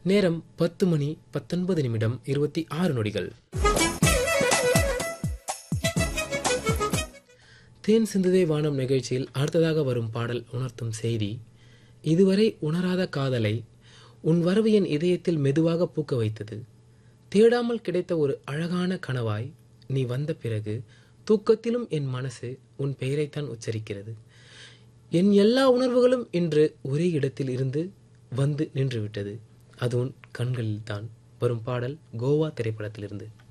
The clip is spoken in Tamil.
நேரம் பத்து மணி பத்தொன்பது நிமிடம் இருபத்தி ஆறு நொடிகள் தேன் சிந்துதே வானம் நிகழ்ச்சியில் அடுத்ததாக வரும் பாடல் உணர்த்தும் செய்தி இதுவரை உணராத காதலை உன் வரவு என் இதயத்தில் மெதுவாக பூக்க வைத்தது தேடாமல் கிடைத்த ஒரு அழகான கனவாய் நீ வந்த பிறகு தூக்கத்திலும் என் மனசு உன் பெயரைத்தான் உச்சரிக்கிறது என் எல்லா உணர்வுகளும் இன்று ஒரே இடத்தில் இருந்து வந்து நின்றுவிட்டது அது உன் கண்களில்தான் வரும் பாடல் கோவா திரைப்படத்திலிருந்து